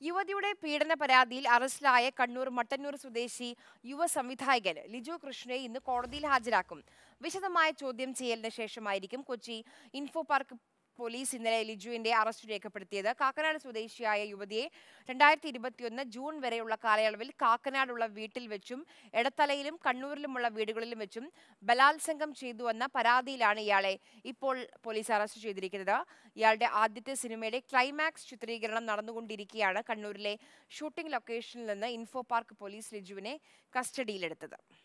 യുവതിയുടെ പീഡന പരാതിയിൽ അറസ്റ്റിലായ കണ്ണൂർ മട്ടന്നൂർ സ്വദേശി യുവ സംവിധായകൻ ലിജു കൃഷ്ണയെ ഇന്ന് കോടതിയിൽ ഹാജരാക്കും വിശദമായ ചോദ്യം ചെയ്യലിന് ശേഷമായിരിക്കും കൊച്ചി ഇൻഫോ പാർക്ക് പോലീസ് ഇന്നലെ ലിജുവിന്റെ അറസ്റ്റ് രേഖപ്പെടുത്തിയത് കാക്കനാട് സ്വദേശിയായ യുവതിയെ രണ്ടായിരത്തി ഇരുപത്തിയൊന്ന് ജൂൺ വരെയുള്ള കാലയളവിൽ കാക്കനാടുള്ള വീട്ടിൽ വെച്ചും എടത്തലയിലും കണ്ണൂരിലുമുള്ള വീടുകളിലും വെച്ചും ബലാത്സംഗം ചെയ്തുവെന്ന പരാതിയിലാണ് ഇയാളെ ഇപ്പോൾ പോലീസ് അറസ്റ്റ് ചെയ്തിരിക്കുന്നത് ഇയാളുടെ ആദ്യത്തെ സിനിമയുടെ ക്ലൈമാക്സ് ചിത്രീകരണം നടന്നുകൊണ്ടിരിക്കെയാണ് കണ്ണൂരിലെ ഷൂട്ടിംഗ് ലൊക്കേഷനിൽ നിന്ന് ഇൻഫോ പാർക്ക് പോലീസ് ലിജുവിനെ കസ്റ്റഡിയിലെടുത്തത്